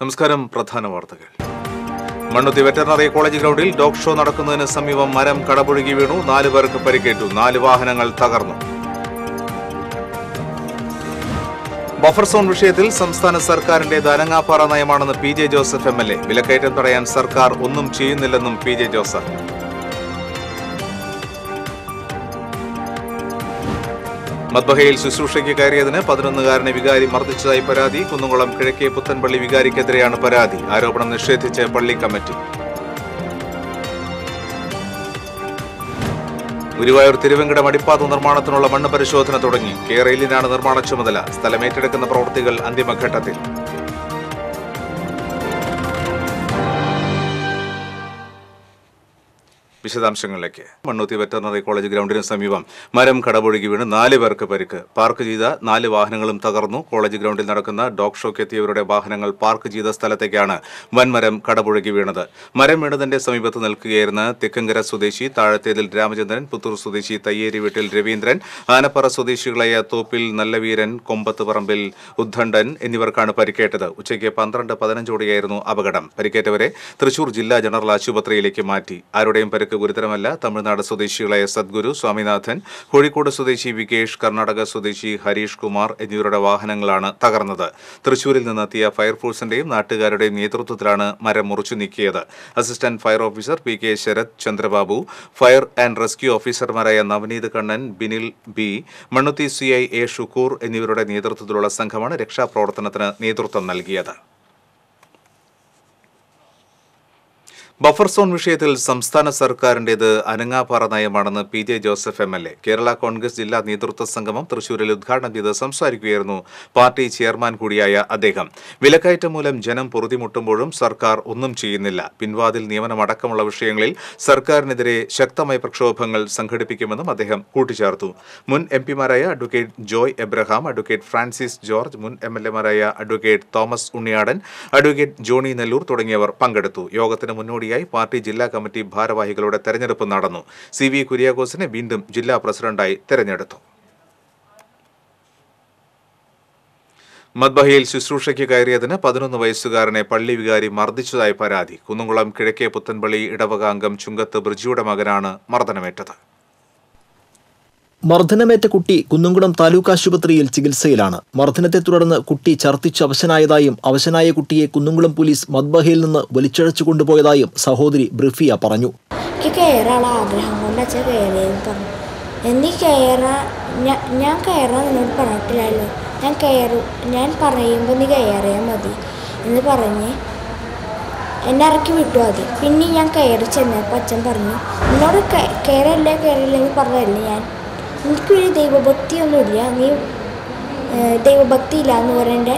നമസ്കാരം പ്രധാന വാർത്തകൾ മണ്ണുത്തി വെറ്ററിനറി കോളേജ് ഗ്രൗണ്ടിൽ ഡോഗ് ഷോ നടക്കുന്നതിന് സമീപം മരം കടപുഴകി വീണു നാല് പേർക്ക് പരിക്കേറ്റു നാല് വാഹനങ്ങൾ തകർന്നു ബഫർ സോൺ വിഷയത്തിൽ സംസ്ഥാന സർക്കാരിന്റെ അനങ്ങാപ്പാറ നയമാണെന്ന് P J Joseph M L A വിലക്കയറ്റം തടയാൻ സർക്കാർ ഒന്നും ചെയ്യുന്നില്ലെന്നും പി ജെ ജോസഫ് മദ്ബഹയിൽ ശുശ്രൂഷയ്ക്ക് കയറിയതിന് പതിനൊന്നുകാരനെ വികാരി മർദ്ദിച്ചതായി പരാതി കുന്നുകുളം കിഴക്കേ പുത്തൻപള്ളി വികാരിക്കെതിരെയാണ് പരാതി ആരോപണം നിഷേധിച്ച് പള്ളി കമ്മിറ്റി ഗുരുവായൂർ തിരുവങ്കടം അടിപ്പാത നിർമ്മാണത്തിനുള്ള മണ്ണ് പരിശോധന തുടങ്ങി കെ റെയിലിനാണ് നിർമ്മാണ ചുമതല സ്ഥലമേറ്റെടുക്കുന്ന പ്രവൃത്തികൾ അന്തിമഘട്ടത്തിൽ വിശദാംശങ്ങളിലേക്ക് മണ്ണൂത്തി വെറ്ററിനറി കോളേജ് ഗ്രൗണ്ടിന് സമീപം മരം കടപൊഴുകി വീണ് നാല് പേർക്ക് പരിക്ക് പാർക്ക് ചെയ്ത നാല് വാഹനങ്ങളും തകർന്നു കോളേജ് ഗ്രൗണ്ടിൽ നടക്കുന്ന ഡോഗ് ഷോക്ക് എത്തിയവരുടെ വാഹനങ്ങൾ പാർക്ക് ചെയ്ത സ്ഥലത്തേക്കാണ് വൻമരം കടപുഴകി വീണത് മരം വീണതിന്റെ സമീപത്ത് നിൽക്കുകയായിരുന്ന തെക്കങ്കര സ്വദേശി താഴത്തേതിൽ രാമചന്ദ്രൻ പുത്തൂർ സ്വദേശി തയ്യേരി വീട്ടിൽ രവീന്ദ്രൻ ആനപ്പറ സ്വദേശികളായ തോപ്പിൽ നല്ലവീരൻ കൊമ്പത്ത് പറമ്പിൽ ഉദ്ദണ്ഡൻ എന്നിവർക്കാണ് പരിക്കേറ്റത് ഉച്ചയ്ക്ക് പന്ത്രണ്ട് പതിനഞ്ചോടെയായിരുന്നു അപകടം പരിക്കേറ്റവരെ തൃശൂർ ജില്ലാ ജനറൽ ആശുപത്രിയിലേക്ക് മാറ്റി ആരുടെയും പരിക്ക് ഗുരുതരമല്ല തമിഴ്നാട് സ്വദേശികളായ സദ്ഗുരു സ്വാമിനാഥൻ കോഴിക്കോട് സ്വദേശി വികേഷ് കർണാടക സ്വദേശി ഹരീഷ് കുമാർ എന്നിവരുടെ വാഹനങ്ങളാണ് തകർന്നത് തൃശൂരിൽ നിന്നെത്തിയ ഫയർഫോഴ്സിന്റെയും നാട്ടുകാരുടെയും നേതൃത്വത്തിലാണ് മരം മുറിച്ചു നീക്കിയത് assistant fire officer P K Sarath Chandrababu fire and rescue ഓഫീസർമാരായ Navaneeth Kannan Binil B Mannuthy C I A Shukkur എന്നിവരുടെ നേതൃത്വത്തിലുള്ള സംഘമാണ് രക്ഷാപ്രവർത്തനത്തിന് നേതൃത്വം നൽകിയത് ബഫർ സോൺ വിഷയത്തിൽ സംസ്ഥാന സർക്കാരിന്റേത് അനങ്ങാപാറ നയമാണെന്ന് P J Joseph M L A Kerala Congress ജില്ലാ നേതൃത്വ സംഗമം തൃശൂരിൽ ഉദ്ഘാടനം ചെയ്ത് സംസാരിക്കുകയായിരുന്നു പാർട്ടി ചെയർമാൻ കൂടിയായ അദ്ദേഹം വിലക്കയറ്റം മൂലം ജനം പൊറുതിമുട്ടുമ്പോഴും സർക്കാർ ഒന്നും ചെയ്യുന്നില്ല പിൻവാതിൽ നിയമനമടക്കമുള്ള വിഷയങ്ങളിൽ സർക്കാരിനെതിരെ ശക്തമായ പ്രക്ഷോഭങ്ങൾ സംഘടിപ്പിക്കുമെന്നും അദ്ദേഹം കൂട്ടിച്ചേർത്തു മുൻ എം പിമാരായ അഡ്വക്കേറ്റ് ജോയ് എബ്രഹാം അഡ്വക്കേറ്റ് ഫ്രാൻസിസ് ജോർജ് മുൻ എം എൽ എമാരായ അഡ്വക്കേറ്റ് തോമസ് ഉണ്ണിയാടൻ അഡ്വക്കേറ്റ് ജോണി നെല്ലൂർ തുടങ്ങിയവർ പങ്കെടുത്തു യോഗത്തിന് മുന്നോടിയായി പാർട്ടി ജില്ലാ കമ്മിറ്റി ഭാരവാഹികളുടെ തെരഞ്ഞെടുപ്പ് നടന്നു സി വി കുര്യാക്കോസിനെ വീണ്ടും ജില്ലാ പ്രസിഡന്റായി തെരഞ്ഞെടുത്തു മദ്ബഹയിൽ ശുശ്രൂഷയ്ക്ക് കയറിയതിന് പതിനൊന്ന് വയസ്സുകാരനെ പള്ളി വികാരി മർദ്ദിച്ചതായി പരാതി കുന്നുകുളം കിഴക്കേ പുത്തൻപള്ളി ഇടവക അംഗം ചുങ്കത്ത് ബ്രിജിയുടെ മകനാണ് മർദ്ദനമേറ്റത് മർദ്ദനമേറ്റ കുട്ടി കുന്നംകുളം താലൂക്ക് ആശുപത്രിയിൽ ചികിത്സയിലാണ് മർദ്ദനത്തെ തുടർന്ന് കുട്ടി ഛർദ്ദിച്ച് അവശനായതായും അവശനായ കുട്ടിയെ കുന്നംകുളം പോലീസ് മദ്ബഹയിൽ നിന്ന് വലിച്ചഴച്ചു കൊണ്ടുപോയതായും സഹോദരി ബ്രിഫിയ പറഞ്ഞു എനിക്ക് കയറാനുള്ള ആഗ്രഹം കൊണ്ട് അച്ഛൻ കയറിയെന്ന് പറഞ്ഞു എന്നീ കയറാൻ ഞാൻ ഞാൻ കയറാൻ നിന്നോട് പറഞ്ഞിട്ടില്ലല്ലോ ഞാൻ കയറും ഞാൻ പറയുമ്പോൾ നീ കയറിയാൽ മതി എന്ന് പറഞ്ഞ് എന്നെ ഇറക്കി വിട്ടു ആദ്യം പിന്നെ ഞാൻ കയറി ചെന്നപ്പോൾ അച്ഛൻ പറഞ്ഞു എന്നോട് ക- കയറല്ലേ കയറില്ല എന്ന് പറഞ്ഞതല്ലേ ഞാൻ എനിക്കൊരു ദൈവഭക്തിയൊന്നുമില്ല നീ ഏഹ്, ദൈവഭക്തി ഇല്ല എന്ന് പറഞ്ഞ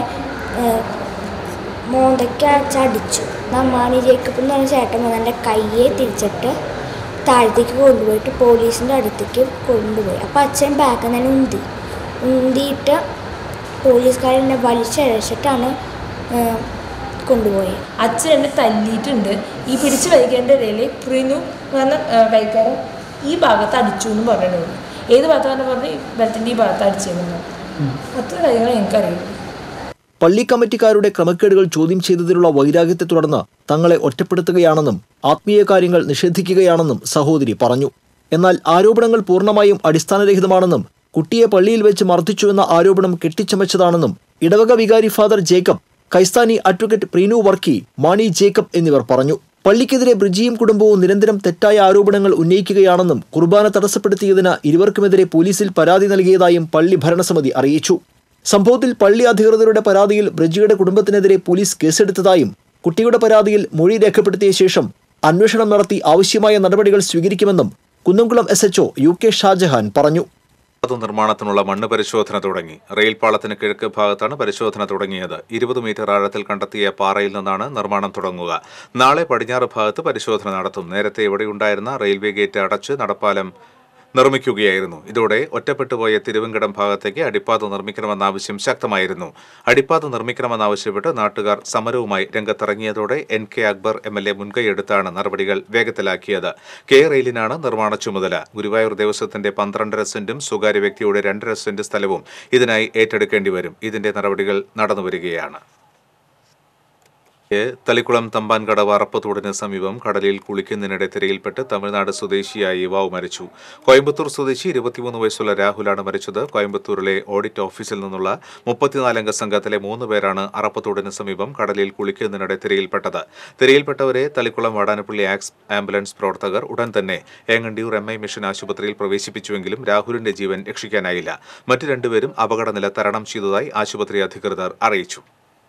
മോന്തയ്ക്ക് ചടിച്ചു നമ്മാണി ജേക്കബ് എന്ന് പറഞ്ഞ ചേട്ടൻ വന്ന് എൻ്റെ കയ്യെ തിരിച്ചിട്ട് താഴത്തേക്ക് കൊണ്ടുപോയിട്ട് പോലീസിൻ്റെ അടുത്തേക്ക് കൊണ്ടുപോയി അപ്പോൾ അച്ഛൻ ബാക്കിൽ നിന്ന് ഉന്തി ഉന്തിയിട്ട് പോലീസുകാരെന്നെ വലിച്ചഴച്ചിട്ടാണ് ഏഹ്, കൊണ്ടുപോയത് അച്ഛൻ എന്നെ തല്ലിയിട്ടുണ്ട് ഈ പിടിച്ച് വൈകേണ്ട ഇടയിൽ പ്രിനു പറഞ്ഞ വൈകാരം ഈ ഭാഗത്ത് അടിച്ചു എന്ന് പറഞ്ഞിട്ടുണ്ട് ഏത് ഭാഗത്താണ് പറഞ്ഞ് ബലത്തിൻ്റെ ഈ ഭാഗത്ത് അടിച്ചതെന്ന് പറഞ്ഞു അത്ര കാര്യങ്ങൾ എനിക്കറിയില്ല പള്ളി കമ്മിറ്റിക്കാരുടെ ക്രമക്കേടുകൾ ചോദ്യം ചെയ്തതിലുള്ള വൈരാഗ്യത്തെ തുടർന്ന് തങ്ങളെ ഒറ്റപ്പെടുത്തുകയാണെന്നും ആത്മീയ കാര്യങ്ങൾ നിഷേധിക്കുകയാണെന്നും സഹോദരി പറഞ്ഞു എന്നാൽ ആരോപണങ്ങൾ പൂർണ്ണമായും അടിസ്ഥാനരഹിതമാണെന്നും കുട്ടിയെ പള്ളിയിൽ വെച്ച് മർദ്ദിച്ചുവെന്ന ആരോപണം കെട്ടിച്ചമച്ചതാണെന്നും ഇടവക വികാരി ഫാദർ ജേക്കബ് കൈസ്ഥാനി അഡ്വക്കേറ്റ് പ്രീനു വർക്കി മാണി ജേക്കബ് എന്നിവർ പറഞ്ഞു പള്ളിക്കെതിരെ ബ്രിജിയും കുടുംബവും നിരന്തരം തെറ്റായ ആരോപണങ്ങൾ ഉന്നയിക്കുകയാണെന്നും കുർബാന തടസ്സപ്പെടുത്തിയതിന് ഇരുവർക്കുമെതിരെ പോലീസിൽ പരാതി നൽകിയതായും പള്ളി ഭരണസമിതി അറിയിച്ചു സംഭവത്തിൽ പള്ളി അധികൃതരുടെ പരാതിയിൽ ബ്രിജിയുടെ കുടുംബത്തിനെതിരെ പോലീസ് കേസെടുത്തതായും കുട്ടിയുടെ പരാതിയിൽ മൊഴി രേഖപ്പെടുത്തിയ ശേഷം അന്വേഷണം നടത്തി ആവശ്യമായ നടപടികൾ സ്വീകരിക്കുമെന്നും Kunnamkulam S HO U K Shajahan പറഞ്ഞു പാത നിർമ്മാണത്തിനുള്ള മണ്ണ് പരിശോധന തുടങ്ങി റെയിൽ പാളത്തിന് കിഴക്ക് ഭാഗത്താണ് പരിശോധന തുടങ്ങിയത് ഇരുപത് മീറ്റർ ആഴത്തിൽ കണ്ടെത്തിയ പാറയിൽ നിന്നാണ് നിർമ്മാണം തുടങ്ങുക നാളെ പടിഞ്ഞാറ് ഭാഗത്ത് പരിശോധന നടത്തും നേരത്തെ ഇവിടെയുണ്ടായിരുന്ന റെയിൽവേ ഗേറ്റ് അടച്ച് നടപ്പാലം നിർമ്മിക്കുകയായിരുന്നു ഇതോടെ ഒറ്റപ്പെട്ടുപോയ തിരുവങ്കടം ഭാഗത്തേക്ക് അടിപ്പാത നിർമ്മിക്കണമെന്ന ആവശ്യം ശക്തമായിരുന്നു അടിപ്പാത നിർമ്മിക്കണമെന്നാവശ്യപ്പെട്ട് നാട്ടുകാർ സമരവുമായി രംഗത്തിറങ്ങിയതോടെ N K Akbar M L A മുൻകൈയെടുത്താണ് നടപടികൾ വേഗത്തിലാക്കിയത് കെ റെയിലിനാണ് നിർമ്മാണ ചുമതല ഗുരുവായൂർ ദേവസ്വത്തിന്റെ പന്ത്രണ്ടര സെന്റും സ്വകാര്യ വ്യക്തിയുടെ രണ്ടര സെന്റ് സ്ഥലവും ഇതിനായി ഏറ്റെടുക്കേണ്ടി വരും ഇതിന്റെ നടപടികൾ നടന്നുവരികയാണ് ഏ, തളിക്കുളം തമ്പാൻകടവ് അറപ്പത്തോടിന് സമീപം കടലിൽ കുളിക്കുന്നതിനിടെ തിരയിൽപ്പെട്ട് തമിഴ്നാട് സ്വദേശിയായ യുവാവ് മരിച്ചു കോയമ്പത്തൂർ സ്വദേശി ഇരുപത്തിമൂന്ന് വയസ്സുള്ള രാഹുലാണ് മരിച്ചത് കോയമ്പത്തൂരിലെ ഓഡിറ്റ് ഓഫീസിൽ നിന്നുള്ള മുപ്പത്തിനാലംഗ സംഘത്തിലെ മൂന്ന് പേരാണ് അറപ്പത്തോടിന് സമീപം കടലിൽ കുളിക്കുന്നതിനിടെ തിരയിൽപ്പെട്ടത് തിരയിൽപ്പെട്ടവരെ തളിക്കുളം വാടാനപ്പള്ളി ആക്സ് ആംബുലൻസ് പ്രവർത്തകർ ഉടൻ തന്നെ ഏങ്ങണ്ടിയൂർ എം ഐ മിഷൻ ആശുപത്രിയിൽ പ്രവേശിപ്പിച്ചുവെങ്കിലും രാഹുലിന്റെ ജീവൻ രക്ഷിക്കാനായില്ല മറ്റ് രണ്ടുപേരും അപകടനില തരണം ചെയ്തതായി ആശുപത്രി അധികൃതർ അറിയിച്ചു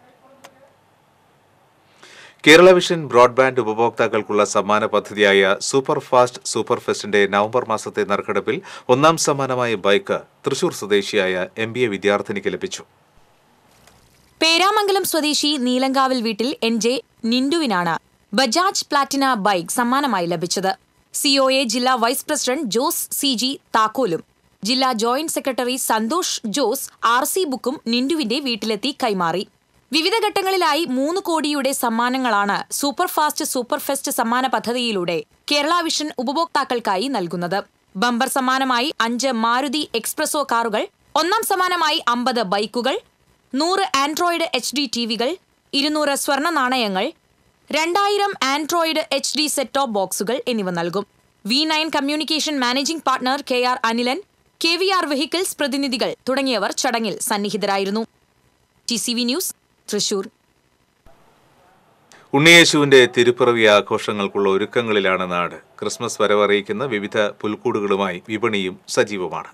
കേരള വിഷൻ ബ്രോഡ്ബാൻഡ് ഉപഭോക്താക്കൾക്കുള്ള സമ്മാന പദ്ധതിയായ സൂപ്പർ ഫാസ്റ്റ് സൂപ്പർ ഫെസ്റ്റിന്റെ നവംബർ മാസത്തെ നറുക്കെടുപ്പിൽ ഒന്നാം സമ്മാനമായ ബൈക്ക് തൃശൂർ സ്വദേശിയായ എം ബി എ വിദ്യാർത്ഥിനിക്ക് ലഭിച്ചു പേരാമംഗലം സ്വദേശി നീലങ്കാവിൽ വീട്ടിൽ എൻ ജെ നിൻഡുവിനാണ് ബജാജ് പ്ലാറ്റിന ബൈക്ക് സമ്മാനമായി ലഭിച്ചത് സിഒഎ ജില്ലാ vice president Jose C G താക്കോലും ജില്ലാ joint secretary Santhosh Jose R C ബുക്കും നിൻഡുവിന്റെ വീട്ടിലെത്തി കൈമാറി വിവിധ ഘട്ടങ്ങളിലായി മൂന്ന് കോടിയുടെ സമ്മാനങ്ങളാണ് സൂപ്പർ ഫാസ്റ്റ് സൂപ്പർ ഫെസ്റ്റ് സമ്മാന പദ്ധതിയിലൂടെ കേരള വിഷൻ ഉപഭോക്താക്കൾക്കായി നൽകുന്നത് ബമ്പർ സമ്മാനമായി അഞ്ച് മാരുതി എക്സ്പ്രസോ കാറുകൾ ഒന്നാം സമ്മാനമായി അമ്പത് ബൈക്കുകൾ നൂറ് ആൻഡ്രോയിഡ് എച്ച് ഡി ടി വികൾ ഇരുന്നൂറ് സ്വർണ്ണ നാണയങ്ങൾ രണ്ടായിരം android H D set top ബോക്സുകൾ എന്നിവ നൽകും V nine communication managing partner K R Anilan K V R vehicles പ്രതിനിധികൾ തുടങ്ങിയവർ ചടങ്ങിൽ സന്നിഹിതരായിരുന്നു T C V news Thrissur ഉണ്ണിയേശുവിന്റെ തിരുപ്പിറവി ആഘോഷങ്ങൾക്കുള്ള ഒരുക്കങ്ങളിലാണ് നാട് ക്രിസ്മസ് വരവറിയിക്കുന്ന വിവിധ പുൽക്കൂടുകളുമായി വിപണിയും സജീവമാണ്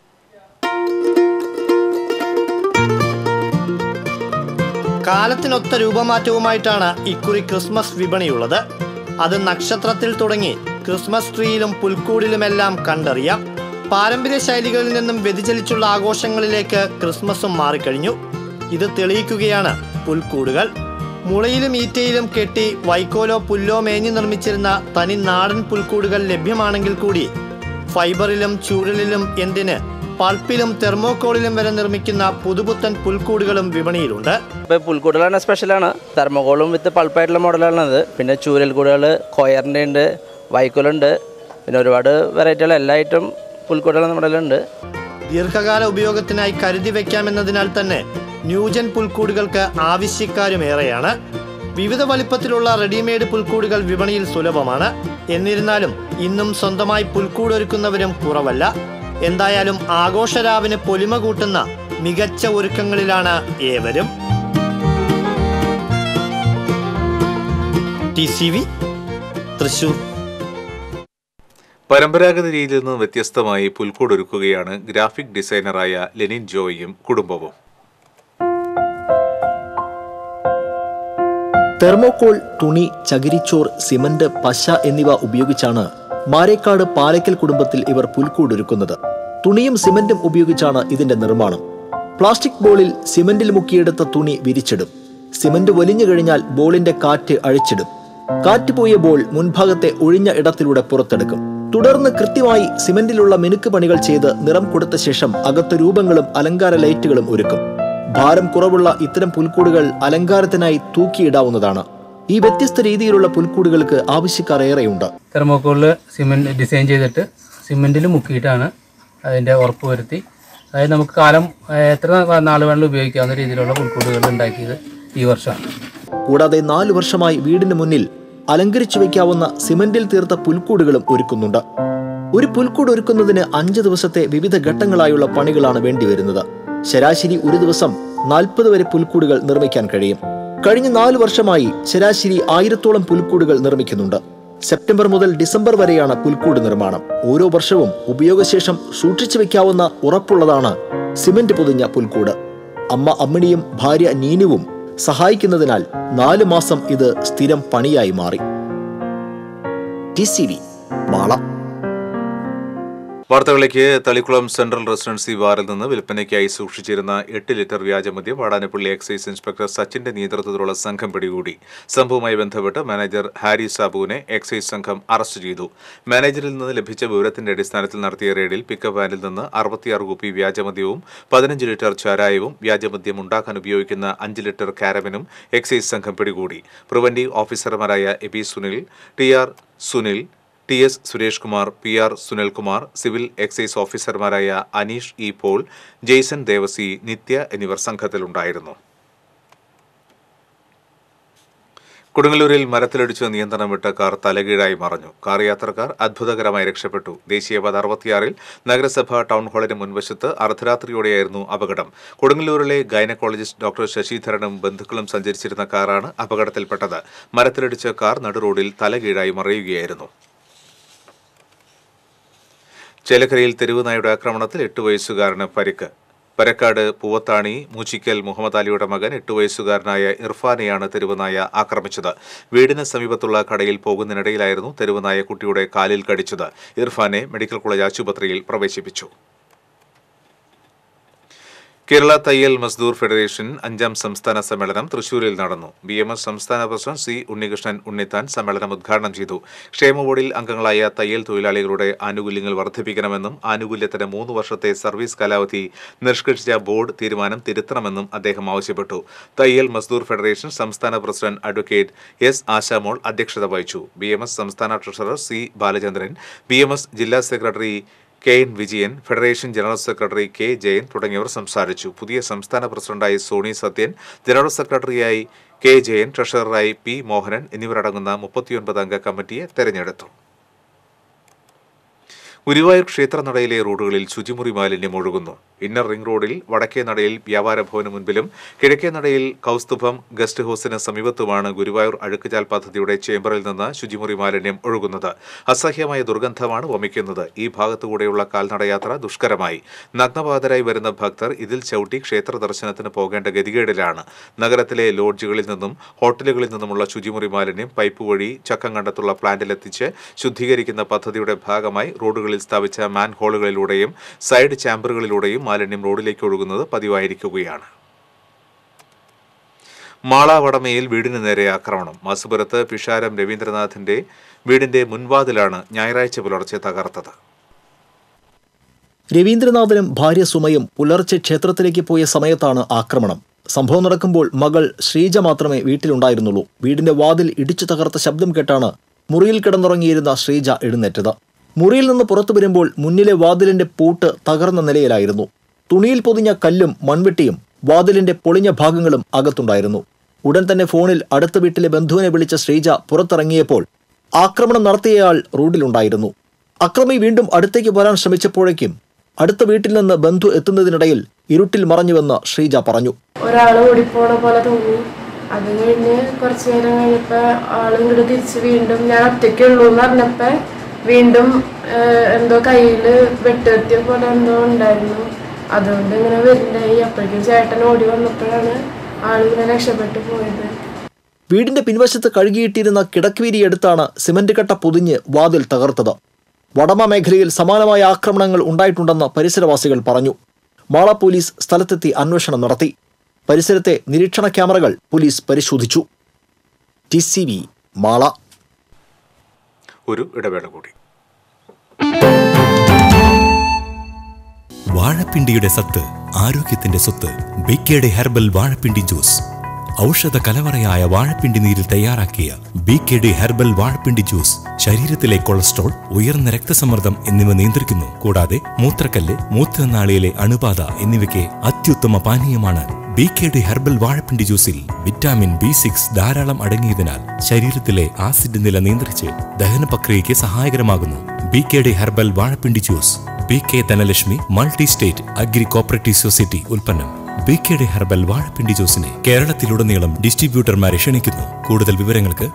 കാലത്തിനൊത്ത രൂപമാറ്റവുമായിട്ടാണ് ഇക്കുറി ക്രിസ്മസ് വിപണിയുള്ളത് അത് നക്ഷത്രത്തിൽ തുടങ്ങി ക്രിസ്മസ് ട്രീയിലും പുൽക്കൂടിലുമെല്ലാം കണ്ടറിയാം പാരമ്പര്യ ശൈലികളിൽ നിന്നും വ്യതിചലിച്ചുള്ള ആഘോഷങ്ങളിലേക്ക് ക്രിസ്മസും മാറിക്കഴിഞ്ഞു ഇത് തെളിയിക്കുകയാണ് പുൽക്കൂടുകൾ മുളയിലും ഈറ്റയിലും കെട്ടി വൈക്കോലോ പുല്ലോ മേഞ്ഞു നിർമ്മിച്ചിരുന്ന തനി നാടൻ പുൽക്കൂടുകൾ ലഭ്യമാണെങ്കിൽ കൂടി ഫൈബറിലും ചൂരലിലും എന്തിന് പൾപ്പിലും തെർമോക്കോളിലും വരെ നിർമ്മിക്കുന്ന പുതുപുത്തൻ പുൽക്കൂടുകളും വിപണിയിലുണ്ട് ഇപ്പോൾ പുൽക്കൂടുകളാണ് സ്പെഷ്യലാണ് തെർമോകോളും വിത്ത് പൾപ്പായിട്ടുള്ള മോഡലാണത് പിന്നെ ചൂരൽ കൂടുകൾ കൊയറിൻ്റെ ഉണ്ട് വൈക്കോലുണ്ട് പിന്നെ ഒരുപാട് വെറൈറ്റികൾ എല്ലാ ഐറ്റം പുൽക്കൂടുകൾ നമ്മുടെ കയ്യിലുണ്ട് ദീർഘകാല ഉപയോഗത്തിനായി കരുതി വെക്കാമെന്നതിനാൽ തന്നെ ന്യൂജൻ പുൽക്കൂടുകൾക്ക് ആവശ്യക്കാരും ഏറെയാണ് വിവിധ വലിപ്പത്തിലുള്ള റെഡിമെയ്ഡ് പുൽക്കൂടുകൾ വിപണിയിൽ സുലഭമാണ് എന്നിരുന്നാലും ഇന്നും സ്വന്തമായി പുൽക്കൂട് ഒരുക്കുന്നവരും കുറവല്ല എന്തായാലും ആഘോഷരാവിന് പൊലിമ കൂട്ടുന്ന മികച്ച ഒരുക്കങ്ങളിലാണ് ഏവരും ടി സി വി തൃശൂർ പരമ്പരാഗത രീതിയിൽ നിന്ന് വ്യത്യസ്തമായി പുൽക്കൂടൊരുക്കുകയാണ് ഗ്രാഫിക് ഡിസൈനറായ ലെനിൻ ജോയിയും കുടുംബവും തെർമോകോൾ തുണി ചകിരിച്ചോർ സിമന്റ് പശ എന്നിവ ഉപയോഗിച്ചാണ് മാരേക്കാട് പാലക്കൽ കുടുംബത്തിൽ ഇവർ പുൽക്കൂടൊരുക്കുന്നത് തുണിയും സിമന്റും ഉപയോഗിച്ചാണ് ഇതിന്റെ നിർമ്മാണം പ്ലാസ്റ്റിക് ബോളിൽ സിമന്റിൽ മുക്കിയെടുത്ത തുണി വിരിച്ചിടും സിമന്റ് വലിഞ്ഞു കഴിഞ്ഞാൽ ബോളിന്റെ കാറ്റ് അഴിച്ചിടും കാറ്റ് പോയ ബോൾ മുൻഭാഗത്തെ ഒഴിഞ്ഞ ഇടത്തിലൂടെ പുറത്തെടുക്കും തുടർന്ന് കൃത്യമായി സിമന്റിലുള്ള മിനുക്ക് പണികൾ ചെയ്ത് നിറം കൊടുത്ത ശേഷം അകത്ത് രൂപങ്ങളും അലങ്കാര ലൈറ്റുകളും ഒരുക്കും ഭാരം കുറവുള്ള ഇത്തരം പുൽക്കൂടുകൾ അലങ്കാരത്തിനായി തൂക്കിയിടാവുന്നതാണ് ഈ വ്യത്യസ്ത രീതിയിലുള്ള പുൽക്കൂടുകൾക്ക് ആവശ്യക്കാർ ഏറെയുണ്ട് തെർമോക്കോളിൽ സിമെൻറ്റ് ഡിസൈൻ ചെയ്തിട്ട് സിമെൻറ്റിൽ മുക്കിയിട്ടാണ് അതിൻ്റെ ഉറപ്പ് വരുത്തി അതായത് നമുക്ക് കാലം ഏഹ്, എത്ര നാൾ വേണമെങ്കിലും ഉപയോഗിക്കാവുന്ന രീതിയിലുള്ള പുൽക്കൂടുകൾ ഉണ്ടാക്കിയത് ഈ വർഷമാണ് കൂടാതെ നാലു വർഷമായി വീടിന് മുന്നിൽ അലങ്കരിച്ചു വയ്ക്കാവുന്ന സിമന്റിൽ തീർത്ത പുൽക്കൂടുകളും ഒരുക്കുന്നുണ്ട് ഒരു പുൽക്കൂട് ഒരുക്കുന്നതിന് അഞ്ച് ദിവസത്തെ വിവിധ ഘട്ടങ്ങളായുള്ള പണികളാണ് വേണ്ടിവരുന്നത് ശരാശരി ഒരു ദിവസം നാൽപ്പത് വരെ പുൽക്കൂടുകൾ നിർമ്മിക്കാൻ കഴിയും കഴിഞ്ഞ നാല് വർഷമായി ശരാശരി ആയിരത്തോളം പുൽക്കൂടുകൾ നിർമ്മിക്കുന്നുണ്ട് സെപ്റ്റംബർ മുതൽ ഡിസംബർ വരെയാണ് പുൽക്കൂട് നിർമ്മാണം ഓരോ വർഷവും ഉപയോഗശേഷം സൂക്ഷിച്ചു വെക്കാവുന്ന ഉറപ്പുള്ളതാണ് സിമന്റ് പൊതിഞ്ഞ പുൽക്കൂട് അമ്മ അമ്മിണിയും ഭാര്യ നീനുവും സഹായിക്കുന്നതിനാൽ നാല് മാസം ഇത് സ്ഥിരം പണിയായി മാറി ടി സി വി മാള വാർത്തകളിലേക്ക് തളിക്കുളം സെൻട്രൽ റെസിഡൻസി ബാറിൽ നിന്ന് വിൽപ്പനയ്ക്കായി സൂക്ഷിച്ചിരുന്ന എട്ട് ലിറ്റർ വ്യാജമദ്യം വാടാനപ്പള്ളി എക്സൈസ് ഇൻസ്പെക്ടർ സച്ചിന്റെ നേതൃത്വത്തിലുള്ള സംഘം പിടികൂടി സംഭവവുമായി ബന്ധപ്പെട്ട് മാനേജർ ഹാരി സാബുവിനെ എക്സൈസ് സംഘം അറസ്റ്റ് ചെയ്തു മാനേജറിൽ നിന്ന് ലഭിച്ച വിവരത്തിന്റെ അടിസ്ഥാനത്തിൽ നടത്തിയ റെയ്ഡിൽ പിക്കപ്പ് വാനിൽ നിന്ന് അറുപത്തിയാറ് കുപ്പി വ്യാജമദ്യവും പതിനഞ്ച് ലിറ്റർ ചാരായവും വ്യാജമദ്യം ഉണ്ടാക്കാൻ ഉപയോഗിക്കുന്ന അഞ്ച് ലിറ്റർ കാരബനും എക്സൈസ് സംഘം പിടികൂടി പ്രിവന്റീവ് ഓഫീസർമാരായ A P Sunil T R Sunil T S Suresh Kumar P R Sunilkumar civil excise ഓഫീസർമാരായ Aneesh E Paul Jason Devassy Nithya എന്നിവർ സംഘത്തിലുണ്ടായിരുന്നു കൊടുങ്ങല്ലൂരിൽ മരത്തിലിടിച്ച് നിയന്ത്രണം വിട്ട കാർ തലകീഴായി മറഞ്ഞു കാർ യാത്രക്കാർ അത്ഭുതകരമായി രക്ഷപ്പെട്ടു ദേശീയപാത അറുപത്തിയാറിൽ നഗരസഭ ടൗൺ ഹാളിന് മുൻവശത്ത് അർദ്ധരാത്രിയോടെയായിരുന്നു അപകടം കൊടുങ്ങല്ലൂരിലെ ഗൈനക്കോളജിസ്റ്റ് ഡോക്ടർ ശശിധരനും ബന്ധുക്കളും സഞ്ചരിച്ചിരുന്ന കാറാണ് അപകടത്തിൽപ്പെട്ടത് മരത്തിലിടിച്ച കാർ നടുറോഡിൽ തലകീഴായി മറയുകയായിരുന്നു ചേലക്കരയിൽ തെരുവ് നായുടെ ആക്രമണത്തിൽ എട്ട് വയസ്സുകാരന് പരിക്ക് പരക്കാട് പൂവത്താണി മൂച്ചിക്കൽ മുഹമ്മദ് അലിയുടെ മകൻ എട്ട് വയസ്സുകാരനായ ഇർഫാനെയാണ് തെരുവുനായ ആക്രമിച്ചത് വീടിന് സമീപത്തുള്ള കടയിൽ പോകുന്നതിനിടയിലായിരുന്നു തെരുവുനായ കുട്ടിയുടെ കാലിൽ കടിച്ചത് ഇർഫാനെ മെഡിക്കൽ കോളേജ് ആശുപത്രിയിൽ പ്രവേശിപ്പിച്ചു കേരള തയ്യൽ മസ്ദൂർ ഫെഡറേഷൻ അഞ്ചാം സംസ്ഥാന സമ്മേളനം തൃശൂരിൽ നടന്നു ബി എം എസ് സംസ്ഥാന പ്രസിഡന്റ് സി ഉണ്ണികൃഷ്ണൻ ഉണ്ണിത്താൻ സമ്മേളനം ഉദ്ഘാടനം ചെയ്തു ക്ഷേമ ബോർഡിൽ അംഗങ്ങളായ തയ്യൽ തൊഴിലാളികളുടെ ആനുകൂല്യങ്ങൾ വർദ്ധിപ്പിക്കണമെന്നും ആനുകൂല്യത്തിന് മൂന്ന് വർഷത്തെ സർവീസ് കാലാവധി നിഷ്കർഷിച്ച ബോർഡ് തീരുമാനം തിരുത്തണമെന്നും അദ്ദേഹം ആവശ്യപ്പെട്ടു തയ്യൽ മസ്ദൂർ ഫെഡറേഷൻ സംസ്ഥാന പ്രസിഡന്റ് അഡ്വക്കേറ്റ് എസ് ആശാമോൾ അധ്യക്ഷത വഹിച്ചു ബി എം എസ് സംസ്ഥാന treasurer C Balachandran B M S ജില്ലാ secretary K N Vijayan federation general secretary K Jayan തുടങ്ങിയവർ സംസാരിച്ചു പുതിയ സംസ്ഥാന പ്രസിഡന്റായി സോണി സത്യൻ ജനറൽ സെക്രട്ടറിയായി കെ ജയൻ ട്രഷററായി പി മോഹനൻ എന്നിവരടങ്ങുന്ന മുപ്പത്തിയൊൻപത് അംഗ കമ്മിറ്റിയെ തെരഞ്ഞെടുത്തു ഗുരുവായൂർ ക്ഷേത്രനടയിലെ റോഡുകളിൽ ശുചിമുറി മാലിന്യം ഒഴുകുന്നു ഇന്നർ റിംഗ് റോഡിൽ വടക്കേ നടയിൽ വ്യാപാര ഭവന് മുൻപിലും കിഴക്കേ നടയിൽ കൗസ്തുഭം ഗസ്റ്റ് ഹൌസിന് സമീപത്തുമാണ് ഗുരുവായൂർ അഴുക്കുചാൽ പദ്ധതിയുടെ ചേംബറിൽ നിന്ന് ശുചിമുറി മാലിന്യം ഒഴുകുന്നത് അസഹ്യമായ ദുർഗന്ധമാണ് വമിക്കുന്നത് ഈ ഭാഗത്തുകൂടെയുള്ള കാൽനടയാത്ര ദുഷ്കരമായി നഗ്നപാതരായി വരുന്ന ഭക്തർ ഇതിൽ ചവിട്ടി ക്ഷേത്ര ദർശനത്തിന് പോകേണ്ട ഗതികേടിലാണ് നഗരത്തിലെ ലോഡ്ജുകളിൽ നിന്നും ഹോട്ടലുകളിൽ നിന്നുമുള്ള ശുചിമുറി മാലിന്യം പൈപ്പ് വഴി ചക്കങ്കണ്ടത്തുള്ള പ്ലാന്റിലെത്തിച്ച് ശുദ്ധീകരിക്കുന്ന പദ്ധതിയുടെ ഭാഗമായി റോഡുകളിൽ സ്ഥാപിച്ച മാൻ ഹോളുകളിലൂടെയും സൈഡ് ചാമ്പറുകളിലൂടെയും മാലിന്യം റോഡിലേക്ക് ഒഴുകുന്നത് പതിവായിരിക്കുകയാണ് മാളാവടമയിൽ വീടിന് നേരെ ആക്രമണം മാസുപുരത്ത് പിഷാരം രവീന്ദ്രനാഥിന്റെ വീടിന്റെ മുൻവാതിലാണ് ഞായറാഴ്ച പുലർച്ചെ തകർത്തത് രവീന്ദ്രനാഥനും ഭാര്യ സുമയും പുലർച്ചെ ക്ഷേത്രത്തിലേക്ക് പോയ സമയത്താണ് ആക്രമണം സംഭവം നടക്കുമ്പോൾ മകൾ ശ്രീജ മാത്രമേ വീട്ടിലുണ്ടായിരുന്നുള്ളൂ വീടിന്റെ വാതിൽ ഇടിച്ചു തകർത്ത ശബ്ദം കേട്ടാണ് മുറിയിൽ കിടന്നുറങ്ങിയിരുന്ന ശ്രീജ എഴുന്നേറ്റത് മുറിയിൽ നിന്ന് പുറത്തു വരുമ്പോൾ മുന്നിലെ വാതിലിന്റെ പൂട്ട് തകർന്ന നിലയിലായിരുന്നു തുണിയിൽ പൊതിഞ്ഞ കല്ലും മൺവെട്ടിയും വാതിലിന്റെ പൊളിഞ്ഞ ഭാഗങ്ങളും അകത്തുണ്ടായിരുന്നു ഉടൻ തന്നെ ഫോണിൽ അടുത്ത വീട്ടിലെ ബന്ധുവിനെ വിളിച്ച ശ്രീജ പുറത്തിറങ്ങിയപ്പോൾ ആക്രമണം നടത്തിയയാൾ റോഡിലുണ്ടായിരുന്നു അക്രമി വീണ്ടും അടുത്തേക്ക് വരാൻ ശ്രമിച്ചപ്പോഴേക്കും അടുത്ത വീട്ടിൽ നിന്ന് ബന്ധു എത്തുന്നതിനിടയിൽ ഇരുട്ടിൽ മറഞ്ഞുവെന്ന് ശ്രീജ പറഞ്ഞു ഒരാൾ ഓടിപ്പോണ പോലെ തോന്നി അത് കഴിഞ്ഞ് കുറച്ചു നേരം കഴിഞ്ഞപ്പോ ആള് ഇങ്ങോട്ട് തിരിച്ച് വീണ്ടും ഞാൻ ഒറ്റയ്ക്കുള്ളൂ എന്ന് പറഞ്ഞപ്പോ വീണ്ടും ഏഹ്, എന്തോ കയ്യില് വെട്ടുകത്തിയ പോലെ എന്തോ ഉണ്ടായിരുന്നു അതുകൊണ്ട് ഇങ്ങനെ വരുന്നുണ്ടായി അപ്പോഴേക്കും ചേട്ടൻ ഓടി വന്നപ്പോഴാണ് ആളിങ്ങനെ രക്ഷപ്പെട്ടു പോയത് വീടിന്റെ പിൻവശത്ത് കഴുകിയിട്ടിരുന്ന കിടക്കുവീരി എടുത്താണ് സിമന്റ് കട്ട പൊതിഞ്ഞ് വാതിൽ തകർത്തത് വടമ മേഖലയിൽ സമാനമായ ആക്രമണങ്ങൾ ഉണ്ടായിട്ടുണ്ടെന്ന് പരിസരവാസികൾ പറഞ്ഞു മാള പോലീസ് സ്ഥലത്തെത്തി അന്വേഷണം നടത്തി പരിസരത്തെ നിരീക്ഷണ ക്യാമറകൾ പോലീസ് പരിശോധിച്ചു ടി സി വി മാള ഒരു ഇടവേള കൂടി വാഴപ്പിണ്ടിയുടെ സത്ത് ആരോഗ്യത്തിന്റെ സ്വത്ത് ബിക്കയുടെ ഹെർബൽ വാഴപ്പിണ്ടി ജ്യൂസ് ഔഷധ കലവറയായ വാഴപ്പിണ്ടി നീരിൽ തയ്യാറാക്കിയ ബി കെ ഡി ഹെർബൽ വാഴപ്പിണ്ടി ജ്യൂസ് ശരീരത്തിലെ കൊളസ്ട്രോൾ ഉയർന്ന രക്തസമ്മർദ്ദം എന്നിവ നിയന്ത്രിക്കുന്നു കൂടാതെ മൂത്രക്കല്ല് മൂത്രനാളിയിലെ അണുബാധ എന്നിവയ്ക്ക് അത്യുത്തമ പാനീയമാണ് ബി കെ ഡി ഹെർബൽ വാഴപ്പിണ്ടി ജ്യൂസിൽ വിറ്റാമിൻ ബി സിക്സ് ധാരാളം അടങ്ങിയതിനാൽ ശരീരത്തിലെ ആസിഡ് നില നിയന്ത്രിച്ച് ദഹന പ്രക്രിയയ്ക്ക് സഹായകരമാകുന്നു ബി കെ ഡി ഹെർബൽ വാഴപ്പിണ്ടി juice B K Dhanalakshmi multi state agri cooperative society ഉൽപ്പന്നം ബി കെ ഡി ഹെർബൽ വാഴപ്പിണ്ടി ജ്യൂസിനെ കേരളത്തിലുടനീളം ഡിസ്ട്രിബ്യൂട്ടർമാരെ ക്ഷണിക്കുന്നു കൂടുതൽ വിവരങ്ങൾക്ക്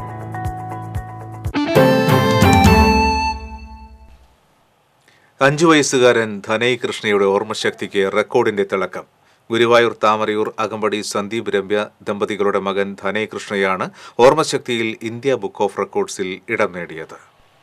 അഞ്ചു വയസ്സുകാരൻ ധനയ് കൃഷ്ണയുടെ ഓർമ്മശക്തിക്ക് റെക്കോർഡിന്റെ തിളക്കം ഗുരുവായൂർ താമരയൂർ അകമ്പടി സന്ദീപ് രമ്യ ദമ്പതികളുടെ മകൻ ധനയ് കൃഷ്ണയാണ് ഓർമ്മശക്തിയിൽ ഇന്ത്യ ബുക്ക് ഓഫ് റെക്കോർഡ്സിൽ ഇടം നേടിയത്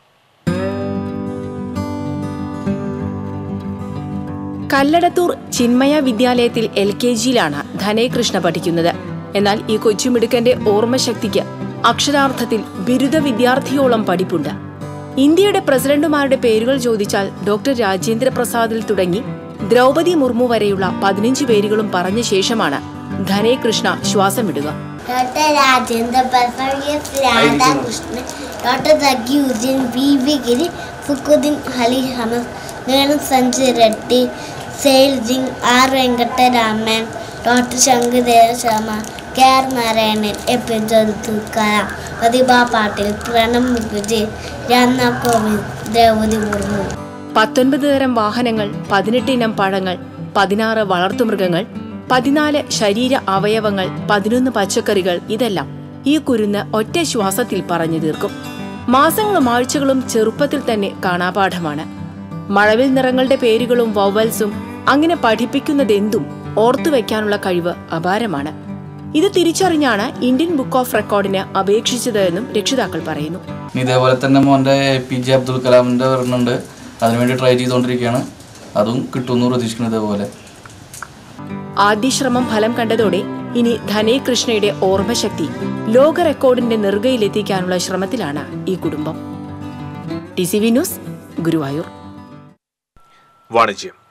കല്ലടത്തൂർ ചിന്മയ വിദ്യാലയത്തിൽ എൽ കെ ജിയിലാണ് ധനയ് കൃഷ്ണ പഠിക്കുന്നത് എന്നാൽ ഈ കൊച്ചുമിടുക്കന്റെ ഓർമ്മശക്തിക്ക് അക്ഷരാർത്ഥത്തിൽ ബിരുദ വിദ്യാർത്ഥിയോളം പഠിപ്പുണ്ട് ഇന്ത്യയുടെ പ്രസിഡന്റുമാരുടെ പേരുകൾ ചോദിച്ചാൽ ഡോക്ടർ രാജേന്ദ്ര പ്രസാദിൽ തുടങ്ങി ദ്രൗപതി മുർമു വരെയുള്ള പതിനഞ്ച് പേരുകളും പറഞ്ഞ ശേഷമാണ് ധനയ് കൃഷ്ണ ശ്വാസം വിടുക doctor Rajendra Prasad S Radhakrishnan doctor സഖിയുദ്ദീൻ ബി വി ഗിരി ഫുക്കുദ്ദീൻ അലി ഹമസ് നീളം Sanjay Reddy Zail Singh R Venkataraman doctor Shankaradeva Sharma K R Narayanan A P ജന്തുക്കല പ്രതിഭ പാട്ടീൽ പ്രണബ് മുഖർജി രാംനാഥ് കോവിന്ദ് ദ്രൗപദി മുർമു പത്തൊൻപത് തരം വാഹനങ്ങൾ പതിനെട്ട് ഇനം പഴങ്ങൾ പതിനാറ് വളർത്തുമൃഗങ്ങൾ പതിനാല് ശരീര അവയവങ്ങൾ പതിനൊന്ന് പച്ചക്കറികൾ ഇതെല്ലാം ഈ കുരുന്ന് ഒറ്റ ശ്വാസത്തിൽ പറഞ്ഞു തീർക്കും മാസങ്ങളും ആഴ്ചകളും ചെറുപ്പത്തിൽ തന്നെ കാണാപാഠമാണ് മഴവിൽ നിറങ്ങളുടെ പേരുകളും വവൽസും അങ്ങനെ പഠിപ്പിക്കുന്നതെന്തും ഓർത്തുവെക്കാനുള്ള കഴിവ് അപാരമാണ് ഇത് തിരിച്ചറിഞ്ഞാണ് ഇന്ത്യൻ ബുക്ക് ഓഫ് റെക്കോർഡിന് അപേക്ഷിച്ചത് എന്നും രക്ഷിതാക്കൾ പറയുന്നു ഇനി ഇതേപോലെ തന്നെ മോൻ്റെ എ പി ജെ അബ്ദുൽ കലാമിൻ്റെ വരുന്നുണ്ട് അതിനുവേണ്ടി ട്രൈ ചെയ്തുകൊണ്ടിരിക്കുകയാണ് അതും കിട്ടുമെന്ന് പ്രതീക്ഷിക്കുന്നു ഇതേപോലെ ആദ്യ ശ്രമം ഫലം കണ്ടതോടെ ഇനി ധനേ കൃഷ്ണയുടെ ഓർമ്മശക്തി ലോക റെക്കോർഡിന്റെ നെറുകയിലെത്തിക്കാനുള്ള ശ്രമത്തിലാണ് ഈ കുടുംബം T C V news Guruvayur വാണിജ്യം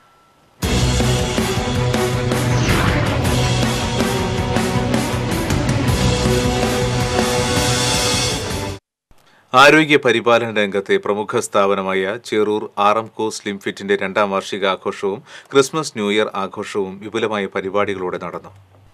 ആരോഗ്യ പരിപാലന രംഗത്തെ പ്രമുഖ സ്ഥാപനമായ ചെറൂർ ആറംകോ സ്ലിം ഫിറ്റിന്റെ രണ്ടാം വാർഷിക ആഘോഷവും ക്രിസ്മസ് ന്യൂ ഇയർ ആഘോഷവും വിപുലമായ പരിപാടികളോടെ നടന്നു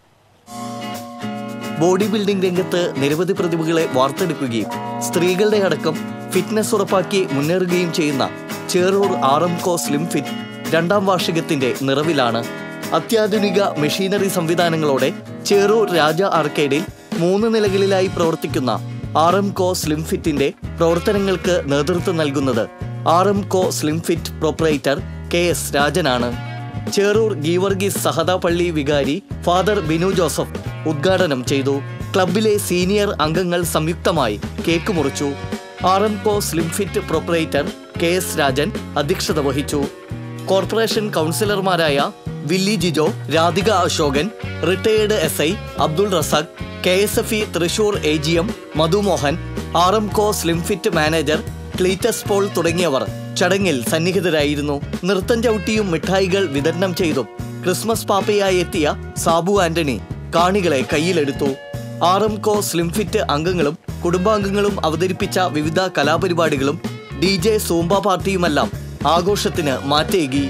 ബോഡി ബിൽഡിംഗ് രംഗത്ത് നിരവധി പ്രതിഭകളെ വാർത്തെടുക്കുകയും സ്ത്രീകളുടെ അടക്കം ഫിറ്റ്നസ് ഉറപ്പാക്കി മുന്നേറുകയും ചെയ്യുന്ന ചേറൂർ ആറംകോ സ്ലിം ഫിറ്റ് രണ്ടാം വാർഷികത്തിന്റെ നിറവിലാണ് അത്യാധുനിക മെഷീനറി സംവിധാനങ്ങളോടെ ചേറൂർ രാജ ആർക്കേഡിൽ മൂന്ന് നിലകളിലായി പ്രവർത്തിക്കുന്ന ആർ എം കോ സ്ലിം ഫിറ്റിന്റെ പ്രവർത്തനങ്ങൾക്ക് നേതൃത്വം നൽകുന്നത് R M co slim fit proprietor K S രാജനാണ് ചേറൂർ ഗീവർഗീസ് സഹദ പള്ളി വികാരി ഫാദർ ബിനു ജോസഫ് ഉദ്ഘാടനം ചെയ്തു ക്ലബിലെ സീനിയർ അംഗങ്ങൾ സംയുക്തമായി കേക്ക് മുറിച്ചു R M co slim fit proprietor K S Rajan അധ്യക്ഷത വഹിച്ചു കോർപ്പറേഷൻ കൗൺസിലർമാരായ Willy Jijo Radhika Ashokan retired S I Abdul Razak K S F E Thrissur A G M Madhumohan R M co slim fit manager Cletus Paul തുടങ്ങിയവർ ചടങ്ങിൽ സന്നിഹിതരായിരുന്നു നൃത്തം ചവിട്ടിയും മിഠായികൾ വിതരണം ചെയ്തും ക്രിസ്മസ് പാപ്പയായി എത്തിയ സാബു ആന്റണി കാണികളെ കയ്യിലെടുത്തു R M co slim fit അംഗങ്ങളും കുടുംബാംഗങ്ങളും അവതരിപ്പിച്ച വിവിധ കലാപരിപാടികളും ഡി ജെ സൂംബ പാർട്ടിയുമെല്ലാം ആഘോഷത്തിന് മാറ്റേകി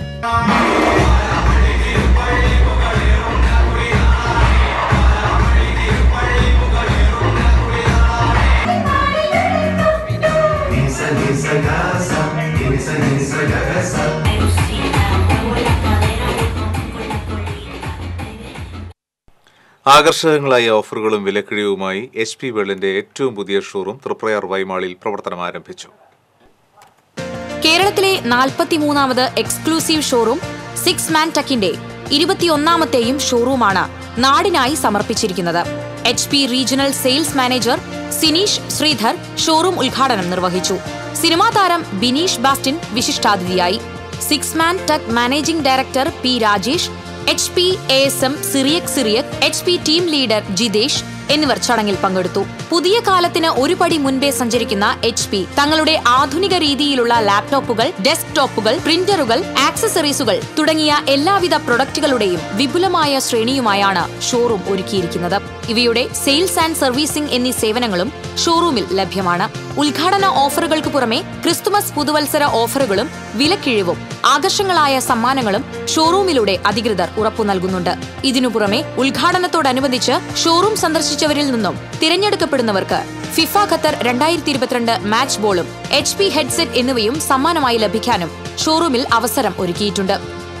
ആകർഷകങ്ങളായ ഓഫറുകളും വിലക്കിഴിവുമായി എച്ച് പി വേൾഡിന്റെ ഏറ്റവും പുതിയ ഷോറൂം തൃപ്രയാർ വൈമാളിൽ പ്രവർത്തനം ആരംഭിച്ചു കേരളത്തിലെ നാൽപ്പത്തിമൂന്നാമത് എക്സ്ക്ലൂസീവ് ഷോറൂം സിക്സ് മാൻ ടക്കിന്റെ ഇരുപത്തിയൊന്നാമത്തെയും ഷോറൂമാണ് നാടിനായി സമർപ്പിച്ചിരിക്കുന്നത് H P regional sales manager Sineesh Sridhar showroom ഉദ്ഘാടനം നിർവഹിച്ചു സിനിമാ താരം ബിനീഷ് ബാസ്റ്റിൻ വിശിഷ്ടാതിഥിയായി six man tuck managing director P Rajesh H P A S M Cyriac Cyriac H P team leader Jithesh എന്നിവർ ചടങ്ങിൽ പങ്കെടുത്തു പുതിയ കാലത്തിന് ഒരു പടി മുൻപേ സഞ്ചരിക്കുന്ന എച്ച് പി തങ്ങളുടെ ആധുനിക രീതിയിലുള്ള ലാപ്ടോപ്പുകൾ ഡെസ്ക്ടോപ്പുകൾ പ്രിന്ററുകൾ ആക്സസറീസുകൾ തുടങ്ങിയ എല്ലാവിധ പ്രൊഡക്റ്റുകളുടെയും വിപുലമായ ശ്രേണിയുമായാണ് ഷോറൂം ഒരുക്കിയിരിക്കുന്നത് ഇവയുടെ സെയിൽസ് ആൻഡ് സർവീസിംഗ് എന്നീ സേവനങ്ങളും ഷോറൂമിൽ ലഭ്യമാണ് ഉദ്ഘാടന ഓഫറുകൾക്ക് പുറമെ ക്രിസ്തുമസ് പുതുവത്സര ഓഫറുകളും വിലക്കിഴിവും ആകർഷങ്ങളായ സമ്മാനങ്ങളും ഷോറൂമിലൂടെ അധികൃതർ ഉറപ്പു നൽകുന്നുണ്ട് ഇതിനു പുറമെ ഉദ്ഘാടനത്തോടനുബന്ധിച്ച് ഷോറൂം സന്ദർശിച്ചവരിൽ നിന്നും തിരഞ്ഞെടുക്കപ്പെടുന്നവർക്ക് ഫിഫ ഖത്തർ രണ്ടായിരത്തി ഇരുപത്തിരണ്ട് മാച്ച് ബോളും എച്ച് പി ഹെഡ്സെറ്റ് എന്നിവയും സമ്മാനമായി ലഭിക്കാനും ഷോറൂമിൽ അവസരം ഒരുക്കിയിട്ടുണ്ട്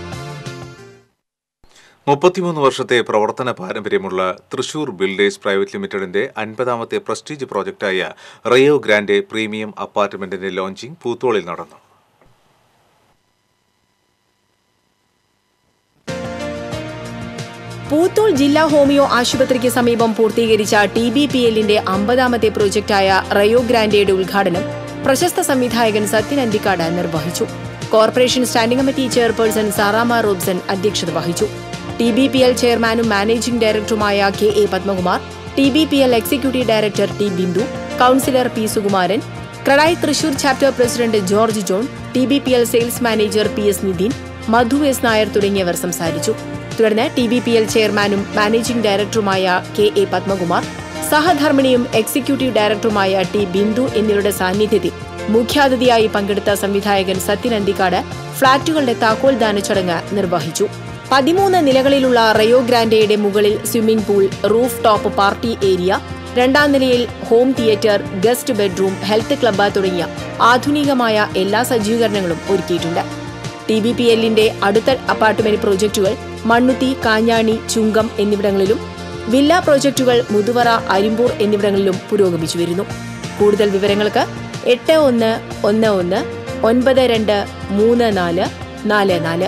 മുപ്പത്തിമൂന്ന് വർഷത്തെ പ്രവർത്തന പാരമ്പര്യമുള്ള തൃശൂർ ബിൽഡേഴ്സ് പ്രൈവറ്റ് ലിമിറ്റഡിന്റെ അൻപതാമത്തെ പ്രസ്റ്റീജ് പ്രോജക്റ്റായ റയോ ഗ്രാൻഡെ പ്രീമിയം അപ്പാർട്ട്മെന്റിന്റെ ലോഞ്ചിംഗ് പൂത്തോളിൽ നടന്നു പൂത്തോൾ ജില്ലാ ഹോമിയോ ആശുപത്രിക്ക് സമീപം പൂർത്തീകരിച്ച ടി ബി പി എല്ലിന്റെ അമ്പതാമത്തെ പ്രോജക്റ്റായ റയോ ഗ്രാൻഡയുടെ ഉദ്ഘാടനം പ്രശസ്ത സംവിധായകൻ സത്യൻ അന്തിക്കാട് നിർവഹിച്ചു corporation standing committee chairperson Saramma Robson അധ്യക്ഷത വഹിച്ചു ടി ബി പി എൽ ചെയർമാനും മാനേജിംഗ് ഡയറക്ടറുമായ K A Padmakumar T B P L executive director T Bindu councillor P Sukumaran CREDAI Thrissur chapter president George John T B P L sales manager P S Nithin Madhu S Nair തുടങ്ങിയവർ സംസാരിച്ചു തുടർന്ന് T B P L ചെയർമാനും managing ഡയറക്ടറുമായ K A Padmakumar സഹധർമ്മിണിയും executive ഡയറക്ടറുമായ T Bindu എന്നിവരുടെ സാന്നിധ്യത്തിൽ മുഖ്യാതിഥിയായി പങ്കെടുത്ത സംവിധായകൻ സത്യൻ അന്തിക്കാട് ഫ്ളാറ്റുകളുടെ താക്കോൽ ദാന ചടങ്ങ് നിർവഹിച്ചു പതിമൂന്ന് നിലകളിലുള്ള റയോ ഗ്രാൻഡയുടെ മുകളിൽ swimming pool roof top party area രണ്ടാം നിലയിൽ home theatre guest bedroom health club തുടങ്ങിയ ആധുനികമായ എല്ലാ സജ്ജീകരണങ്ങളും ഒരുക്കിയിട്ടുണ്ട് ടി ബി പി എല്ലിന്റെ അടുത്ത അപ്പാർട്ട്മെന്റ് പ്രോജക്റ്റുകൾ മണ്ണുത്തി കാഞ്ഞാണി ചുങ്കം എന്നിവിടങ്ങളിലും വില്ല പ്രോജക്റ്റുകൾ മുതുവറ അരിമ്പൂർ എന്നിവിടങ്ങളിലും പുരോഗമിച്ചു വരുന്നു കൂടുതൽ വിവരങ്ങൾക്ക് എട്ട് ഒന്ന് ഒന്ന് ഒന്ന് ഒൻപത് രണ്ട് മൂന്ന് നാല് നാല് നാല്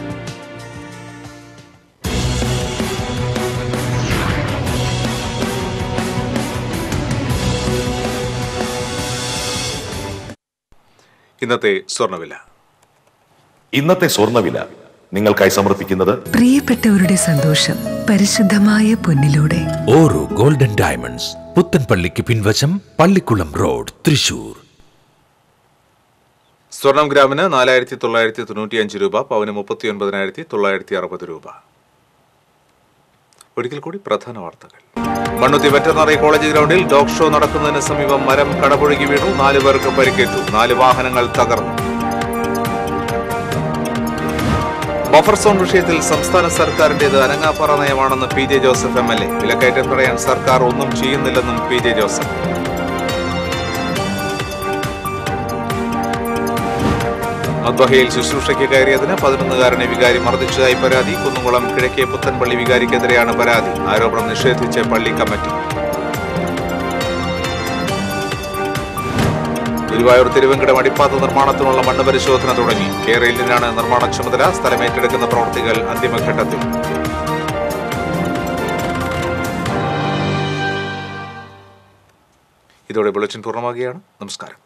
ഇന്നത്തെ സ്വർണ്ണവില ഇന്നത്തെ സ്വർണ്ണവില നിങ്ങൾക്കായി സമർപ്പിക്കുന്നത് പ്രിയപ്പെട്ടവരുടെ സന്തോഷം പരിശുദ്ധമായ പൊന്നിലൂടെ ഓരോ ഗോൾഡൻ ഡയമണ്ട്സ് പുത്തൻപള്ളിക്ക് പിൻവശം പള്ളിക്കുളം റോഡ് തൃശൂർ സ്വർണം ഗ്രാമിന് നാലായിരത്തി തൊള്ളായിരത്തി തൊണ്ണൂറ്റിയഞ്ച് രൂപ പവന് മുപ്പത്തി ഒൻപതിനായിരത്തി തൊള്ളായിരത്തി അറുപത് രൂപ ഒരിക്കൽ കൂടി പ്രധാന വാർത്തകൾ മണ്ണുത്തി വെറ്ററിനറി കോളേജ് ഗ്രൗണ്ടിൽ ഡോഗ് ഷോ നടക്കുന്നതിന് സമീപം മരം കടപുഴകി വീണു നാല് പേർക്ക് പരിക്കേറ്റു നാല് വാഹനങ്ങൾ തകർന്നു ബഫർ സോൺ വിഷയത്തിൽ സംസ്ഥാന സർക്കാരിന്റേത് അനങ്ങാപ്പറ നയമാണെന്ന് P J Joseph M L A വിലക്കയറ്റം തടയാൻ സർക്കാർ ഒന്നും ചെയ്യുന്നില്ലെന്നും പി ജെ ജോസഫ് മദ്ബഹയിൽ ശുശ്രൂഷയ്ക്ക് കയറിയതിന് പതിനൊന്നുകാരനെ വികാരി മർദ്ദിച്ചതായി പരാതി കുന്നുകുളം കിഴക്കേ പുത്തൻപള്ളി വികാരിക്കെതിരെയാണ് പരാതി ആരോപണം നിഷേധിച്ച് പള്ളി കമ്മിറ്റി ഗുരുവായൂർ തിരുവങ്കടം അടിപ്പാത നിർമ്മാണത്തിനുള്ള മണ്ണ് പരിശോധന തുടങ്ങി കേരളിനാണ് നിർമ്മാണ ചുമതല സ്ഥലമേറ്റെടുക്കുന്ന പ്രവൃത്തികൾ അന്തിമഘട്ടത്തിൽ ഇതോടെ ബുള്ളറ്റിൻ പൂർണ്ണമാകുകയാണ് നമസ്കാരം